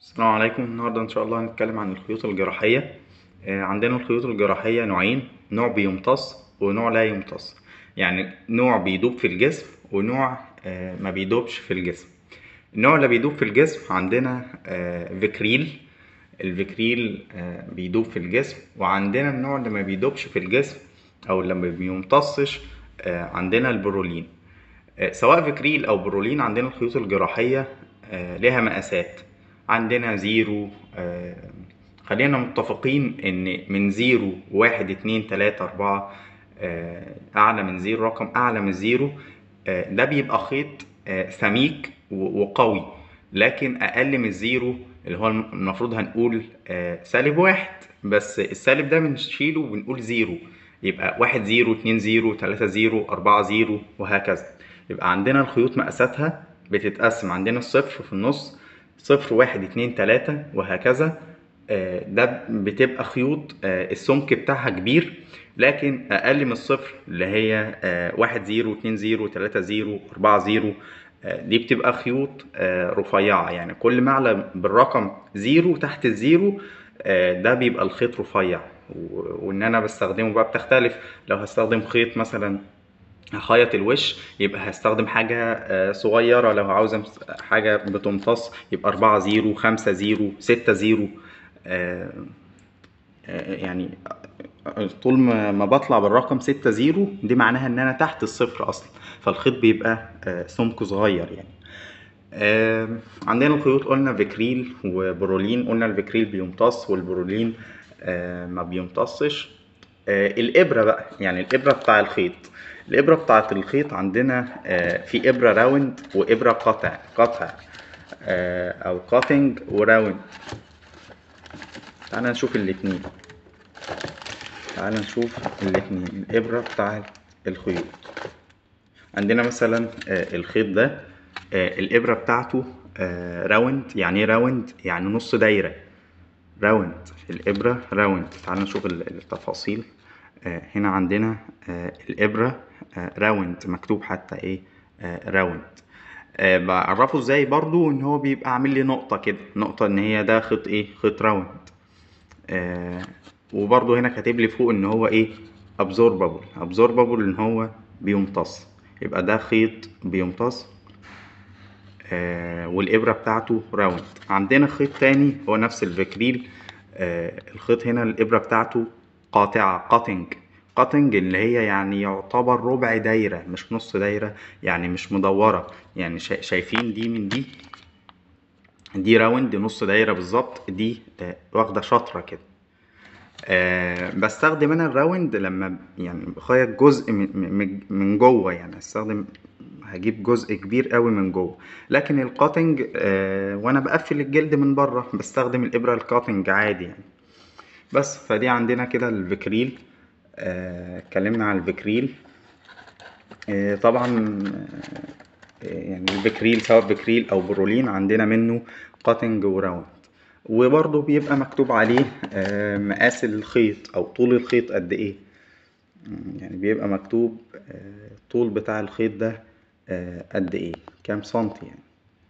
السلام عليكم النهاردة إن شاء الله هنتكلم عن الخيوط الجراحية آه، عندنا الخيوط الجراحية نوعين نوع بيمتص ونوع لا يمتص يعني نوع بيدوب في الجسم ونوع آه، ما بيدوبش في الجسم النوع اللي بيدوب في الجسم عندنا آه، فيكريل الفيكريل آه، بيدوب في الجسم وعندنا النوع اللي ما بيدوبش في الجسم أو اللي ما بيمتصش آه، عندنا البرولين آه، سواء فيكريل أو برولين عندنا الخيوط الجراحية آه، لها مقاسات عندنا زيرو آه، خلينا متفقين ان من زيرو واحد اتنين تلاتة اربعة آه، اعلى من زيرو رقم اعلى من زيرو آه، ده بيبقى خيط آه، سميك و- وقوي لكن اقل من زيرو اللي هو المفروض هنقول آه، سالب واحد بس السالب ده بنشيله وبنقول زيرو يبقى واحد زيرو اتنين زيرو تلاتة زيرو اربعة زيرو وهكذا يبقى عندنا الخيوط مقاساتها بتتقسم عندنا الصفر في النص صفر واحد اتنين تلاتة وهكذا آه، ده بتبقى خيوط آه، السمك بتاعها كبير لكن أقل من الصفر اللي هي آه، واحد زيرو اتنين زيرو تلاتة زيرو أربعة زيرو آه، دي بتبقى خيوط آه، رفيعة يعني كل ما أعلى بالرقم زيرو تحت الزيرو آه، ده بيبقى الخيط رفيع و- وإن أنا بستخدمه بقى بتختلف لو هستخدم خيط مثلا هخيط الوش يبقى هستخدم حاجة آه، صغيرة لو عاوز أمس- حاجة بتمتص يبقى أربعة زيرو خمسة زيرو ستة زيرو آه، آه، يعني آه، طول ما ما بطلع بالرقم ستة زيرو دي معناها إن أنا تحت الصفر أصلا فالخيط بيبقى آه، سمكه صغير يعني آه، عندنا الخيوط قلنا فيكريل وبرولين قلنا الفيكريل بيمتص والبرولين آه، ما بيمتصش آه، الإبرة بقى يعني الإبرة بتاع الخيط الإبرة بتاعة الخيط عندنا آه، في إبرة راوند وإبرة قطع قطع آه، أو كاتنج وراوند تعال نشوف الاتنين تعال نشوف الاتنين الإبرة بتاع الخيوط عندنا مثلا آه، الخيط ده آه، الإبرة بتاعته آه، راوند يعني ايه راوند يعني نص دايرة راوند الإبرة راوند تعال نشوف ال- التفاصيل آه، هنا عندنا آه، الإبرة آه، راوند مكتوب حتى ايه آه، راوند آه، بعرفه ازاي برضو ان هو بيبقى عامل لي نقطة كده نقطة ان هي ده خيط ايه خيط راوند آه، وبرضو هنا كاتب لي فوق ان هو ايه absorbable absorbable ان هو بيمتص يبقى ده خيط بيمتص آه، والإبرة بتاعته راوند عندنا خيط تاني هو نفس الفكريل آه، الخيط هنا الإبرة بتاعته قاطعة قاتنج قاتنج اللي هي يعني يعتبر ربع دايرة مش نص دايرة يعني مش مدورة يعني شا- شايفين دي من دي دي راوند نص دايرة بالظبط دي آه، واخدة شطرة كده أه بستخدم انا الراوند لما يعني بخيط جزء من, من, من جوه يعني استخدم هجيب جزء كبير قوي من جوه لكن الكاتنج أه وانا بقفل الجلد من بره بستخدم الابره الكاتنج عادي يعني بس فدي عندنا كده الفيكريل آه، اتكلمنا عن الفيكريل آه، طبعا آه، يعني الفيكريل سواء فيكريل او برولين عندنا منه كاتنج وراوند وبرضه بيبقى مكتوب عليه آه، مقاس الخيط او طول الخيط قد ايه مم، يعني بيبقى مكتوب آه، الطول بتاع الخيط ده آه، قد ايه كام سنتي يعني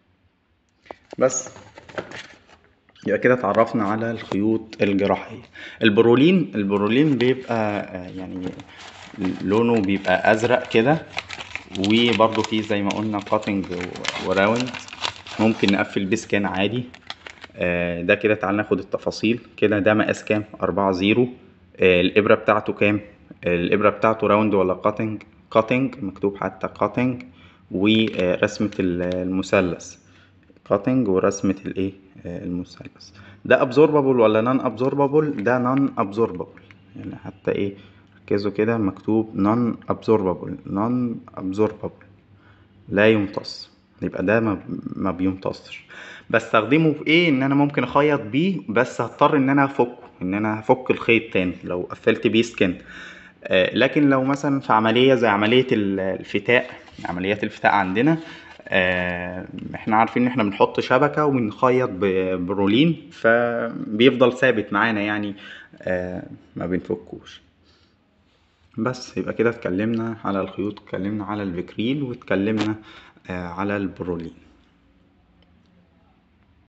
بس يبقى كده اتعرفنا على الخيوط الجراحية البرولين البرولين بيبقى آه، يعني لونه بيبقى أزرق كده وبرضه فيه زي ما قلنا كاتنج وراوند ممكن نقفل بسكان عادي آه، ده كده تعال ناخد التفاصيل كده ده مقاس كام أربعة زيرو آه، الإبرة بتاعته كام الإبرة بتاعته راوند ولا كاتنج كاتنج مكتوب حتى كاتنج ورسمة المثلث كاتنج ورسمة الايه آه، المثلث ده absorbable ولا non absorbable ده non absorbable يعني حتى ايه ركزوا كده مكتوب non absorbable non absorbable لا يمتص يبقى ده ما, ما بيمتصش بستخدمه في ايه ان انا ممكن اخيط بيه بس هضطر ان انا افكه ان انا هفك الخيط تاني لو قفلت بيه سكن آه، لكن لو مثلا في عملية زي عملية ال- الفتاء عمليات الفتاء عندنا آه، احنا عارفين ان احنا بنحط شبكة وبنخيط ب- برولين فبيفضل ثابت معانا يعني آه، ما بنفكوش بس يبقى كده اتكلمنا على الخيوط اتكلمنا على الفيكريل واتكلمنا آه، على البرولين